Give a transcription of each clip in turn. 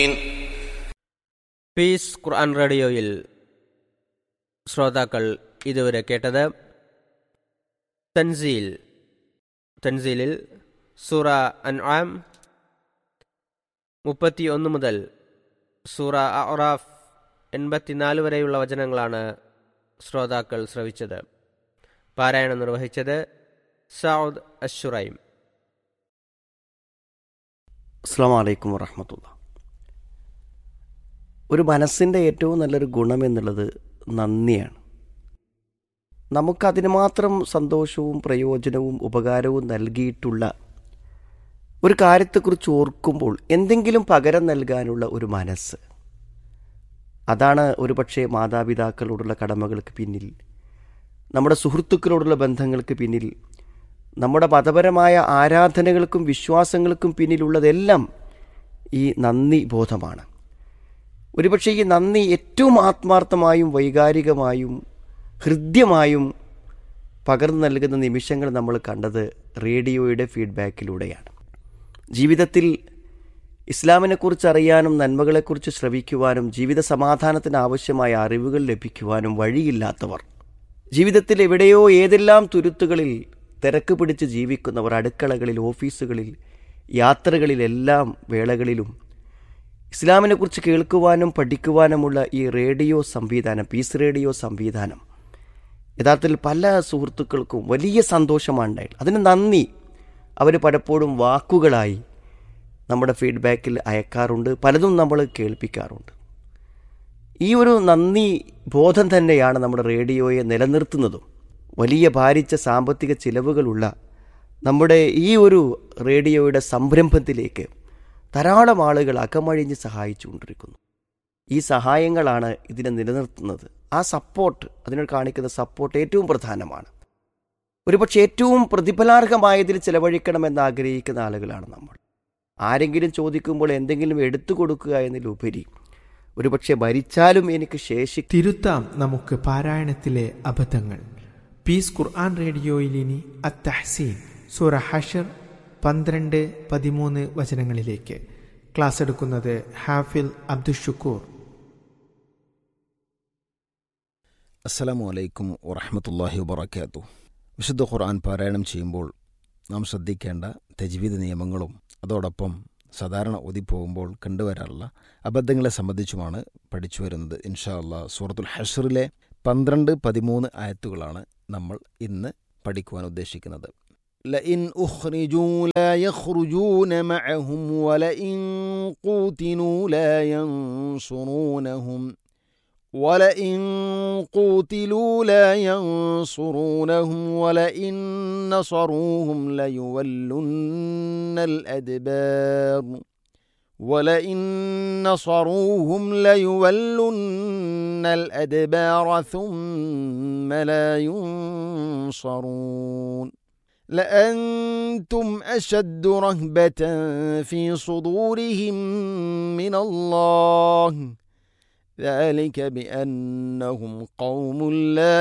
piece ഖുർആൻ റേഡിയോയിൽ ശ്രോതാക്കൾ ഇതുവരെ കേട്ടത് തൻസീൽ തൻസീലിൽ സൂറ അൻആം മുപ്പത്തി ഒന്ന് മുതൽ സൂറ അറാഫ് എൺപത്തിനാല് വരെയുള്ള വചനങ്ങളാണ് ശ്രോതാക്കൾ ശ്രവിച്ചത് പാരായണം നിർവഹിച്ചത് സൗദ് അഷുറൈം അസ്സാം വലൈക്കും വറഹമത്തുള്ള ഒരു മനസ്സിൻ്റെ ഏറ്റവും നല്ലൊരു ഗുണം എന്നുള്ളത് നന്ദിയാണ് നമുക്കതിന് മാത്രം സന്തോഷവും പ്രയോജനവും ഉപകാരവും നൽകിയിട്ടുള്ള ഒരു കാര്യത്തെക്കുറിച്ച് ഓർക്കുമ്പോൾ എന്തെങ്കിലും പകരം നൽകാനുള്ള ഒരു മനസ്സ് അതാണ് ഒരുപക്ഷെ മാതാപിതാക്കളോടുള്ള കടമകൾക്ക് പിന്നിൽ നമ്മുടെ സുഹൃത്തുക്കളോടുള്ള ബന്ധങ്ങൾക്ക് പിന്നിൽ നമ്മുടെ മതപരമായ ആരാധനകൾക്കും വിശ്വാസങ്ങൾക്കും പിന്നിലുള്ളതെല്ലാം ഈ നന്ദി ബോധമാണ് ഒരുപക്ഷെ ഈ നന്ദി ഏറ്റവും ആത്മാർത്ഥമായും വൈകാരികമായും ഹൃദ്യമായും പകർന്നു നൽകുന്ന നിമിഷങ്ങൾ നമ്മൾ കണ്ടത് റേഡിയോയുടെ ഫീഡ്ബാക്കിലൂടെയാണ് ജീവിതത്തിൽ ഇസ്ലാമിനെക്കുറിച്ച് അറിയാനും നന്മകളെക്കുറിച്ച് ശ്രവിക്കുവാനും ജീവിത സമാധാനത്തിന് ആവശ്യമായ അറിവുകൾ ലഭിക്കുവാനും വഴിയില്ലാത്തവർ ജീവിതത്തിൽ എവിടെയോ ഏതെല്ലാം തുരുത്തുകളിൽ തിരക്ക് പിടിച്ച് ജീവിക്കുന്നവർ അടുക്കളകളിൽ ഓഫീസുകളിൽ യാത്രകളിലെല്ലാം വേളകളിലും ഇസ്ലാമിനെക്കുറിച്ച് കേൾക്കുവാനും പഠിക്കുവാനുമുള്ള ഈ റേഡിയോ സംവിധാനം പീസ് റേഡിയോ സംവിധാനം യഥാർത്ഥത്തിൽ പല സുഹൃത്തുക്കൾക്കും വലിയ സന്തോഷമാണ് ഉണ്ടായത് അതിന് നന്ദി അവർ പലപ്പോഴും വാക്കുകളായി നമ്മുടെ ഫീഡ്ബാക്കിൽ അയക്കാറുണ്ട് പലതും നമ്മൾ കേൾപ്പിക്കാറുണ്ട് ഈ ഒരു നന്ദി ബോധം തന്നെയാണ് നമ്മുടെ റേഡിയോയെ നിലനിർത്തുന്നതും വലിയ ഭാരിച്ച സാമ്പത്തിക ചിലവുകളുള്ള നമ്മുടെ ഈ ഒരു റേഡിയോയുടെ സംരംഭത്തിലേക്ക് ധാരാളം ആളുകൾ അകമഴിഞ്ഞ് സഹായിച്ചുകൊണ്ടിരിക്കുന്നു ഈ സഹായങ്ങളാണ് ഇതിനെ നിലനിർത്തുന്നത് ആ സപ്പോർട്ട് അതിനോട് കാണിക്കുന്ന സപ്പോർട്ട് ഏറ്റവും പ്രധാനമാണ് ഒരുപക്ഷെ ഏറ്റവും പ്രതിഫലാർഹമായതിൽ ചെലവഴിക്കണമെന്ന് ആഗ്രഹിക്കുന്ന ആളുകളാണ് നമ്മൾ ആരെങ്കിലും ചോദിക്കുമ്പോൾ എന്തെങ്കിലും എടുത്തു കൊടുക്കുക എന്നതിലുപരി ഒരുപക്ഷെ ഭരിച്ചാലും എനിക്ക് ശേഷി തിരുത്താം നമുക്ക് പാരായണത്തിലെ അബദ്ധങ്ങൾ പീസ് ഖുർആൻ റേഡിയോയിൽ ഇനി അത്തഹസീൻ സൂറ ഹഷർ പന്ത്രണ്ട് പതിമൂന്ന് വചനങ്ങളിലേക്ക് ക്ലാസ് എടുക്കുന്നത് ഹാഫിൽ അബ്ദുഷുക്കൂർ അസ്സലാമു അലൈക്കും വറഹമത്തല്ലാഹി വബർക്കാത്തു വിശുദ്ധ ഖുർആൻ പാരായണം ചെയ്യുമ്പോൾ നാം ശ്രദ്ധിക്കേണ്ട തജ്വീദ് നിയമങ്ങളും അതോടൊപ്പം സാധാരണ ഒതിപ്പോകുമ്പോൾ കണ്ടുവരാറുള്ള അബദ്ധങ്ങളെ സംബന്ധിച്ചുമാണ് പഠിച്ചു വരുന്നത് ഇൻഷാ അല്ലാ സൂറത്തുൽ ഹഷറിലെ പന്ത്രണ്ട് പതിമൂന്ന് ആയത്തുകളാണ് നമ്മൾ ഇന്ന് പഠിക്കുവാൻ ഉദ്ദേശിക്കുന്നത് لئن أخرجوا لا يخرجون معهم ولئن قوتلوا لا ينصرونهم ولئن قوتلوا لا ينصرونهم ولئن نصروهم ليولن الأدبار ولئن نصروهم ليولن الأدبار ثم لا ينصرون لأنتم أشد رهبة في صدورهم من الله ذلك بأنهم قوم لا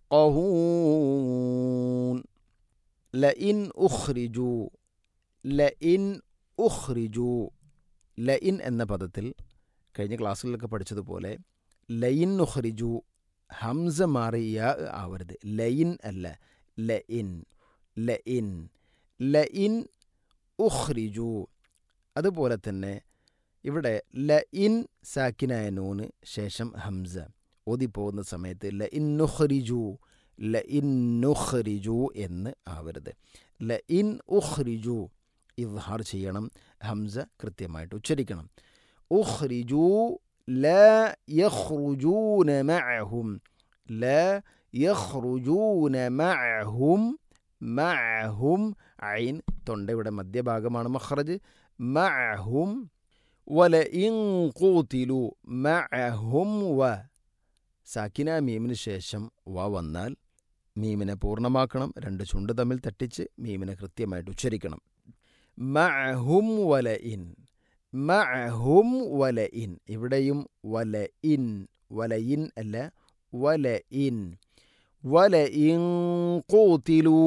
يفقهون لئن أخرجوا لئن أخرجوا ലയിൻ എന്ന പദത്തിൽ കഴിഞ്ഞ ക്ലാസ്സുകളിലൊക്കെ പഠിച്ചതുപോലെ ലയിൻ ഉഖ്രിജു ഹംസ മാറി യാ ആവരുത് ലയിൻ അല്ല ലയിൻ ലയിൻ ലയിൻ ഉഖ്രിജു അതുപോലെ തന്നെ ഇവിടെ ലഇൻ സാക്കിനായ നൂന് ശേഷം ഹംസ ഓതിപ്പോകുന്ന സമയത്ത് ലഇൻ നുഖ്രിജു ലഇൻ നുഖ്രിജു എന്ന് ആവരുത് ലഇൻ ഉഖ്രിജു ഇദ്ഹാർ ചെയ്യണം ഹംസ കൃത്യമായിട്ട് ഉച്ചരിക്കണം ഉഖ്രിജു ല യഖ്റുജൂന മഅഹും ല യഖ്റുജൂന മഅഹും മഅഹും ഐൻ തൊണ്ടയുടെ മധ്യഭാഗമാണ് മഖ്റജ് മഅഹും വലഇൻ ഖൂതിലു മഅഹും വ സാക്കിന മീമിന് ശേഷം വ വന്നാൽ മീമിനെ പൂർണ്ണമാക്കണം രണ്ട് ചുണ്ട് തമ്മിൽ തട്ടിച്ച് മീമിനെ കൃത്യമായിട്ട് ഉച്ചരിക്കണം മഅഹും വലഇൻ മഅഹും വലഇൻ ഇവിടെയും വലഇൻ വലയിൻ അല്ല വലഇൻ വലഇൻ ഖൂതിലു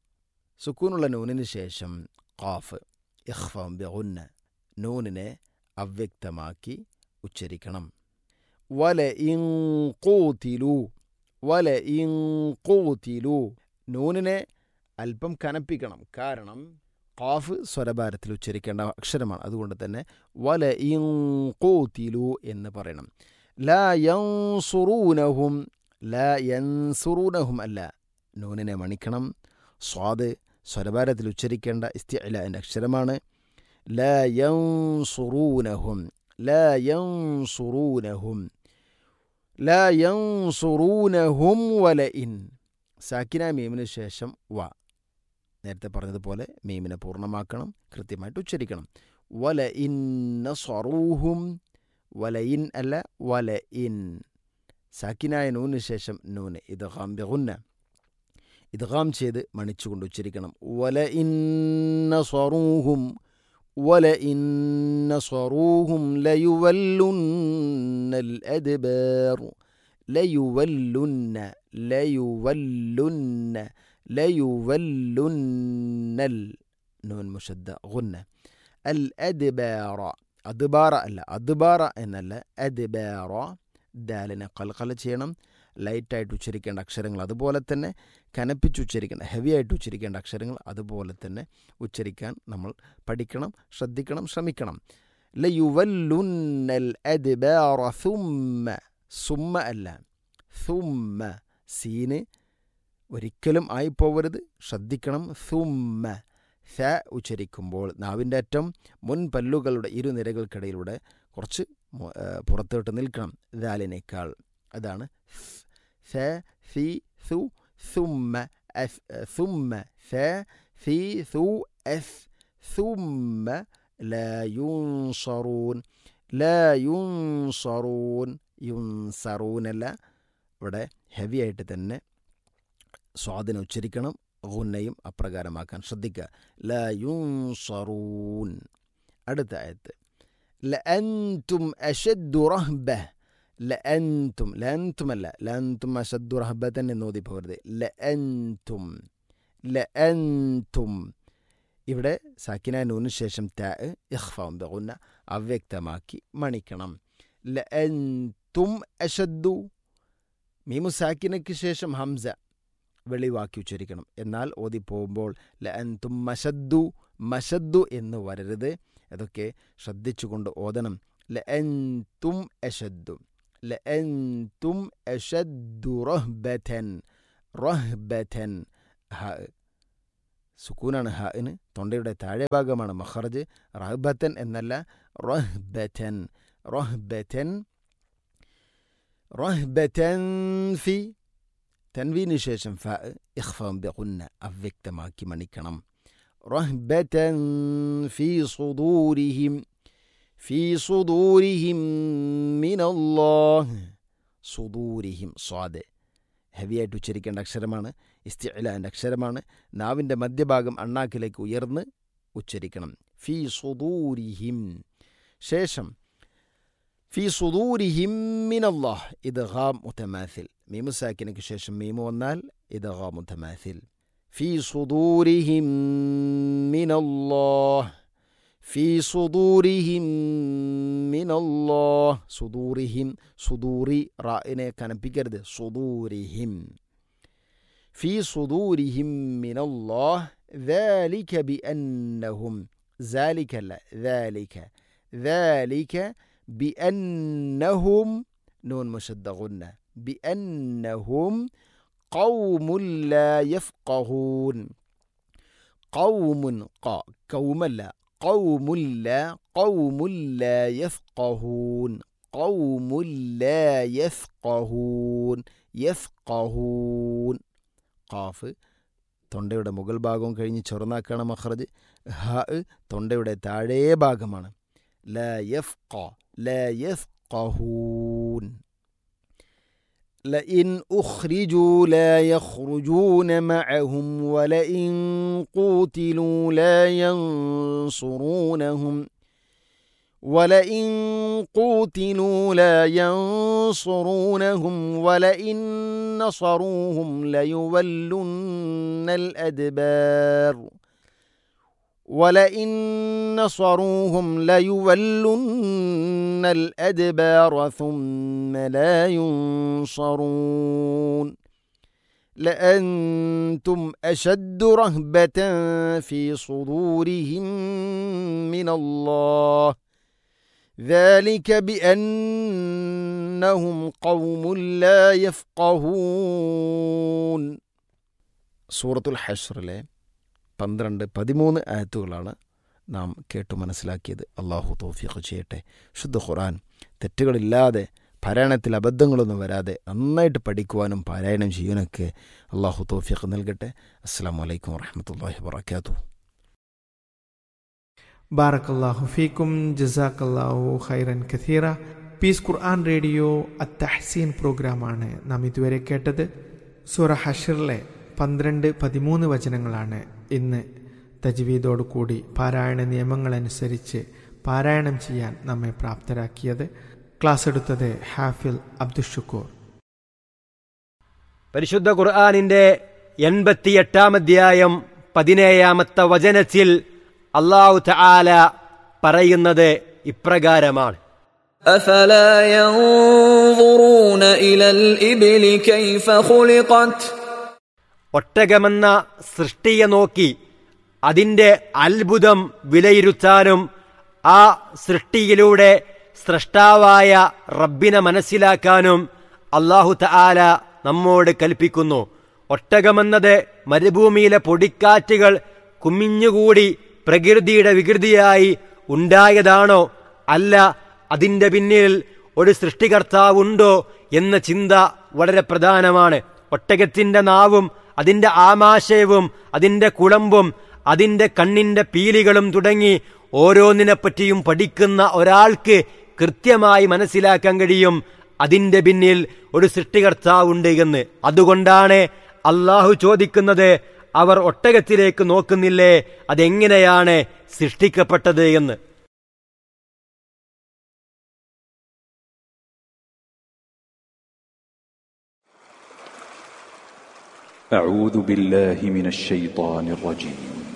സുക്കൂനുള്ള നൂനിന് ശേഷം ഖാഫ് ഇഖ്ഫാം ബിഗുന്ന നൂനിനെ അവ്യക്തമാക്കി ഉച്ചരിക്കണം വല ഇങ്കൂത്തിലു വല ഇങ്കൂത്തിലു നൂനിനെ അല്പം കനപ്പിക്കണം കാരണം ഖാഫ് സ്വരഭാരത്തിൽ ഉച്ചരിക്കേണ്ട അക്ഷരമാണ് അതുകൊണ്ട് തന്നെ വല ഇങ്കൂത്തിലു എന്ന് പറയണം ലാ യൻസുറൂനഹും ലാ യൻസുറൂനഹും അല്ല നൂനിനെ മണിക്കണം സ്വാദ് സ്വരഭാരത്തിൽ ഉച്ചരിക്കേണ്ട ഇസ്തിഅലിൻ്റെ അക്ഷരമാണ് ലാ യൻസുറൂനഹും ലാ യൻസുറൂനഹും ലാ യൻസുറൂനഹും വല ഇൻ സാക്കിന മീമിന് ശേഷം വ നേരത്തെ പറഞ്ഞതുപോലെ മീമിനെ പൂർണ്ണമാക്കണം കൃത്യമായിട്ട് ഉച്ചരിക്കണം വല ഇൻ സ്വറൂഹും വല ഇൻ അല്ല വല ഇൻ സാക്കിനായ നൂന് ശേഷം നൂന് ഇത് ഹാംബിഗുന്ന ഇത് ഹാം ചെയ്ത് മണിച്ചുകൊണ്ട് ഉച്ചരിക്കണം വല ഇന്ന സ്വറൂഹും വല ഇന്ന സ്വറൂഹും ലയുവല്ലുന്നൽ അദ്ബാറു ലയുവല്ലുന്ന ലയുവല്ലുന്ന ലയുവല്ലുന്നൽ നൂൻ മുഷദ്ദ ഗുന്ന അൽ അദ്ബാറ അദ്ബാറ അല്ല അദ്ബാറ എന്നല്ല അദ്ബാറ ദാലിനെ കൽക്കല ചെയ്യണം ലൈറ്റായിട്ട് ഉച്ചരിക്കേണ്ട അക്ഷരങ്ങൾ അതുപോലെ തന്നെ കനപ്പിച്ച് ഉച്ചരിക്കേണ്ട ഹെവി ആയിട്ട് ഉച്ചരിക്കേണ്ട അക്ഷരങ്ങൾ അതുപോലെ തന്നെ ഉച്ചരിക്കാൻ നമ്മൾ പഠിക്കണം ശ്രദ്ധിക്കണം ശ്രമിക്കണം ലയുവല്ലുന്നൽ അദ്ബാറ സുമ്മ സുമ്മ അല്ല സുമ്മ സീന് ഒരിക്കലും ആയിപ്പോവരുത് ശ്രദ്ധിക്കണം സുമ്മ സ ഉച്ചരിക്കുമ്പോൾ നാവിൻ്റെ അറ്റം മുൻ പല്ലുകളുടെ ഇരുനിരകൾക്കിടയിലൂടെ കുറച്ച് മു- ഏ, പുറത്തോട്ട് നിൽക്കണം ദാലിനേക്കാൾ അതാണ് സ സി സു സുമ്മ അസ് സുമ്മ സ സി സു എസ് സുമ്മ لا ينصرون لا ينصرون യുൻസറൂൻ അല്ല ഇവിടെ ഹെവി ആയിട്ട് തന്നെ സ്വാദിനെ ഉച്ചരിക്കണം ഗുന്നയും അപ്രകാരമാക്കാൻ ശ്രദ്ധിക്കുക ല യുൻസറൂൻ അടുത്ത ആയത്ത് ലഅൻതും അഷദ്ദു റഹ്ബ ലഅൻതും ലഅൻതും അല്ല ലഅൻതും അഷദ്ദു റഹ്ബതൻ എന്ന് ഓതി പോകരുത് ലഅൻതും ലഅൻതും ഇവിടെ സാക്കിന നൂന് ശേഷം ത ഇഖ്ഫാം ബഗുന്ന അവ്യക്തമാക്കി മണിക്കണം ലഅൻതും അഷദ്ദു മീമു സാക്കിനയ്ക്ക് ശേഷം ഹംസ വെളിവാക്കി ഉച്ചരിക്കണം എന്നാൽ ഓതി പോകുമ്പോൾ ലഅൻതും മഷദ്ദു മഷദ്ദു എന്ന് വരരുത് അതൊക്കെ ശ്രദ്ധിച്ചുകൊണ്ട് ഓതണം ലഅൻതും അഷദ്ദു ലഅൻതും അഷദ്ദു റഹ്ബതൻ റഹ്ബതൻ ഹ സുക്കൂനാണ് ഹാന് തൊണ്ടയുടെ താഴെ ഭാഗമാണ് മഹറജ് റഹ്ബത്തൻ എന്നല്ല റഹ്ബത്തൻ റഹ്ബത്തൻ റഹ്ബത്തൻ ഫി തൻവീന് ശേഷം ഫ ഇഖ്ഫം ബിഗുന്ന അവ്യക്തമാക്കി മണിക്കണം റഹ്ബത്തൻ ഫി സുദൂരിഹിം ഫി സുദൂരിഹിം മിനല്ലാഹ് സുദൂരിഹിം സ്വാദ് ഹെവിയായിട്ട് ഉച്ചരിക്കേണ്ട അക്ഷരമാണ് ഇസ്തിഅലാൻ്റെ അക്ഷരമാണ് നാവിൻ്റെ മധ്യഭാഗം അണ്ണാക്കിലേക്ക് ഉയർന്ന് ഉച്ചരിക്കണം ഫി സുദൂരിഹിം ശേഷം ഫി സുദൂരിഹിം മിനല്ലാഹ് ഇത് ഹാം മുത്തമാഥിൽ മീമു സാക്കിനക്ക് ശേഷം മീമു വന്നാൽ ഇത് ഹാം മുത്തമാഥിൽ ഫി സുദൂരിഹിം മിനല്ലാഹ് ഫി സുദൂരിഹിം മിനല്ലാഹ് സുദൂരിഹിം സുദൂറി റായിനെ കനപ്പിക്കരുത് സുദൂരിഹിം في صدورهم من الله ذلك بأنهم ذلك لا ذلك ذلك بأنهم نون مشد غنة بأنهم قوم لا يفقهون قوم قا قوم لا قوم لا قوم لا يفقهون قوم لا يفقهون يفقهون ഖാഫ് തൊണ്ടയുടെ മുകൾ ഭാഗവും കഴിഞ്ഞ് ചെറുനാക്കാണ് മഹ്റജ് ഹ തൊണ്ടയുടെ താഴേ ഭാഗമാണ് ല യഫ് ല യഫ്ഖഹൂൻ لئن أخرجوا لا يخرجون معهم ولئن قوتلوا لا ينصرونهم ولئن قوتلوا لا ينصرونهم ولئن نصروهم ليولن الأدبار ولئن نصروهم ليولن الأدبار ثم لا ينصرون لأنتم أشد رهبة في صدورهم من الله ذلك بأنهم قوم لا يفقهون സൂറത്തുൽ ഹഷറിലെ പന്ത്രണ്ട് പതിമൂന്ന് ആയത്തുകളാണ് നാം കേട്ടു മനസ്സിലാക്കിയത് അള്ളാഹു തോഫിയൊക്കെ ചെയ്യട്ടെ ശുദ്ധ ഖുറാൻ തെറ്റുകളില്ലാതെ പാരായണത്തിൽ അബദ്ധങ്ങളൊന്നും വരാതെ നന്നായിട്ട് പഠിക്കുവാനും പാരായണം ചെയ്യാനൊക്കെ അള്ളാഹു തോഫിയൊക്കെ നൽകട്ടെ അസ്സാം വലൈക്കും വാഹമത്തല്ലാഹി വാത്തു ബാറക്കല്ലാഹു ഫീക്കും ജസാക്കല്ലാഹു ഖൈറൻ കഥീറ പീസ് ഖുർആൻ റേഡിയോ അത്തഹസീൻ പ്രോഗ്രാമാണ് നാം ഇതുവരെ കേട്ടത് സൂറ ഹഷറിലെ പന്ത്രണ്ട് പതിമൂന്ന് വചനങ്ങളാണ് ഇന്ന് തജ്വീദോടു കൂടി പാരായണ നിയമങ്ങളനുസരിച്ച് പാരായണം ചെയ്യാൻ നമ്മെ പ്രാപ്തരാക്കിയത് ക്ലാസ് എടുത്തത് ഹാഫിൽ അബ്ദുഷുക്കൂർ പരിശുദ്ധ ഖുർആാനിന്റെ എൺപത്തിയെട്ടാം അധ്യായം പതിനേഴാമത്തെ വചനത്തിൽ അള്ളാഹു തആല പറയുന്നത് ഇപ്രകാരമാണ് أفلا ينظرون إلى الإبل كيف خلقت ഒട്ടകമെന്ന സൃഷ്ടിയെ നോക്കി അതിന്റെ അത്ഭുതം വിലയിരുത്താനും ആ സൃഷ്ടിയിലൂടെ സ്രഷ്ടാവായ റബ്ബിനെ മനസ്സിലാക്കാനും അള്ളാഹു തആല നമ്മോട് കൽപ്പിക്കുന്നു ഒട്ടകമെന്നത് മരുഭൂമിയിലെ പൊടിക്കാറ്റുകൾ കുമിഞ്ഞുകൂടി പ്രകൃതിയുടെ വികൃതിയായി ഉണ്ടായതാണോ അല്ല അതിന്റെ പിന്നിൽ ഒരു സൃഷ്ടികർത്താവുണ്ടോ എന്ന ചിന്ത വളരെ പ്രധാനമാണ് ഒട്ടകത്തിന്റെ നാവും അതിന്റെ ആമാശയവും അതിന്റെ കുളമ്പും അതിന്റെ കണ്ണിന്റെ പീലികളും തുടങ്ങി ഓരോന്നിനെപ്പറ്റിയും പഠിക്കുന്ന ഒരാൾക്ക് കൃത്യമായി മനസ്സിലാക്കാൻ കഴിയും അതിന്റെ പിന്നിൽ ഒരു സൃഷ്ടികർത്താവുണ്ട് എന്ന് അതുകൊണ്ടാണ് അള്ളാഹു ചോദിക്കുന്നത് അവർ ഒട്ടകത്തിലേക്ക് നോക്കുന്നില്ലേ അതെങ്ങനെയാണ് സൃഷ്ടിക്കപ്പെട്ടത് എന്ന് أعوذ بالله من الشيطان الرجيم